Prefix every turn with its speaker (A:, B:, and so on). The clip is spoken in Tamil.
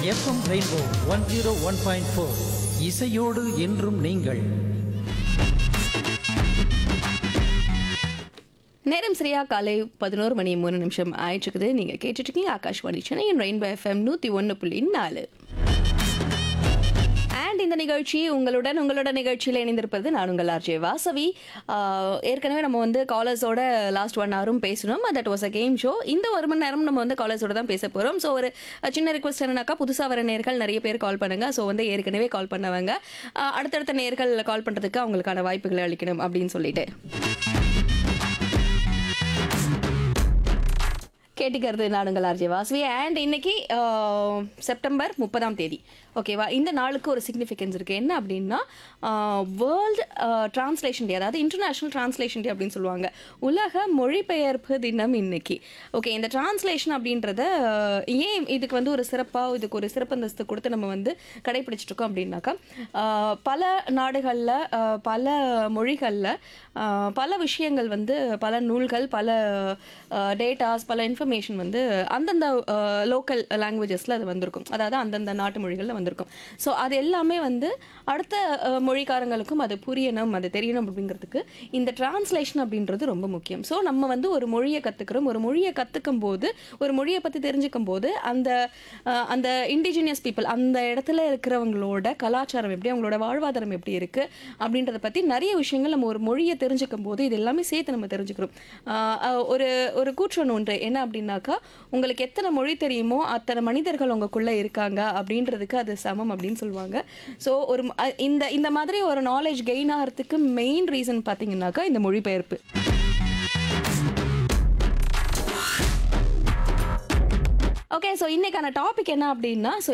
A: FM rainbow one zero one point four இசையோடு என்றும் நீங்கள்
B: நேரம் சரியா காலை பதினோரு மணி மூணு நிமிஷம் ஆயிட்டு இருக்குது நீங்க கேட்டுட்டு இருக்கீங்க ஆகாஷ்வாணி சென்னை ரெயின்போ எஃப்எம் நூத்தி ஒன்று புள்ளி நாலு அண்ட் இந்த நிகழ்ச்சி உங்களுடன் உங்களோட நிகழ்ச்சியில் இணைந்திருப்பது நான் உங்கள் ஆர்ஜே வாசவி ஆஹ் ஏற்கனவே நம்ம வந்து காலர்ஸோட லாஸ்ட் ஒன் ஹவரும் பேசணும் that was a game show இந்த ஒரு மணி நேரம் நம்ம வந்து காலர்ஸோட தான் பேச போகிறோம் ஸோ ஒரு சின்ன ரிக்வஸ்ட் என்னன்னாக்கா புதுசாக வர நேர்கள் நிறைய பேர் கால் பண்ணுங்க ஸோ வந்து ஏற்கனவே கால் பண்ணவங்க ஆஹ் அடுத்தடுத்த நேர்கள் கால் பண்ணுறதுக்கு அவங்களுக்கான வாய்ப்புகளை அளிக்கணும் அப்படின்னு சொல்லிட்டு கேட்டுக்கிறது நாடுங்கள் ஆர்ஜே வாசவி அண்ட் இன்னைக்கு ஆஹ், செப்டம்பர் முப்பதாம் தேதி ஓகேவா இந்த நாளுக்கு ஒரு சிக்னிஃபிகன்ஸ் இருக்குது என்ன அப்படின்னா வேர்ல்டு டிரான்ஸ்லேஷன் டே அதாவது இன்டர்நேஷ்னல் டிரான்ஸ்லேஷன் டே அப்படின்னு சொல்லுவாங்க உலக மொழிபெயர்ப்பு தினம் இன்னைக்கு ஓகே இந்த டிரான்ஸ்லேஷன் அப்படின்றத ஆஹ், ஏன் இதுக்கு வந்து ஒரு சிறப்பாக இதுக்கு ஒரு சிறப்பந்தஸ்து கொடுத்து நம்ம வந்து கடைபிடிச்சிட்டு இருக்கோம் அப்படின்னாக்கா ஆஹ், பல நாடுகளில் பல மொழிகளில் பல விஷயங்கள் வந்து பல நூல்கள் பல டேட்டாஸ் பல இன்ஃபர்மேஷன் வந்து அந்தந்த லோக்கல் லாங்குவேஜஸில் அது வந்திருக்கும் அதாவது அந்தந்த நாட்டு மொழிகளில் வந்திருக்கும் ஸோ அது எல்லாமே வந்து அடுத்த அஹ், மொழிக்காரங்களுக்கும் அது புரியணும் அது தெரியணும் அப்படிங்கிறதுக்கு இந்த டிரான்ஸ்லேஷன் அப்படின்றது ரொம்ப முக்கியம் ஸோ நம்ம வந்து ஒரு மொழியை கற்றுக்கிறோம் ஒரு மொழியை கற்றுக்கும் போது ஒரு மொழியை பற்றி தெரிஞ்சுக்கும் போது அந்த அஹ், அந்த இண்டிஜினியஸ் பீப்புள் அந்த இடத்துல இருக்கிறவங்களோட கலாச்சாரம் எப்படி அவங்களோட வாழ்வாதாரம் எப்படி இருக்குது அப்படின்றத பற்றி நிறைய விஷயங்கள் நம்ம ஒரு மொழியை தெரிஞ்சுக்கும் போது இது எல்லாமே சேர்த்து நம்ம தெரிஞ்சுக்கிறோம் ஆஹ் அஹ் ஒரு ஒரு கூற்றொன்று ஒன்று என்ன அப்படின்னாக்கா உங்களுக்கு எத்தனை மொழி தெரியுமோ அத்தனை மனிதர்கள் உங்களுக்குள்ளே இருக்காங்க அப்படின்றதுக்கு அது சமம் அப்படின்னு சொல்லுவாங்க ஸோ ஒரு ம- அஹ் இந்த இந்த மாதிரி ஒரு நாலேஜ் கெயின் ஆகிறதுக்கு மெயின் ரீசன் பார்த்தீங்கன்னாக்கா இந்த மொழிபெயர்ப்பு ஓகே ஸோ இன்னைக்கான டாபிக் என்ன அப்படின்னா ஸோ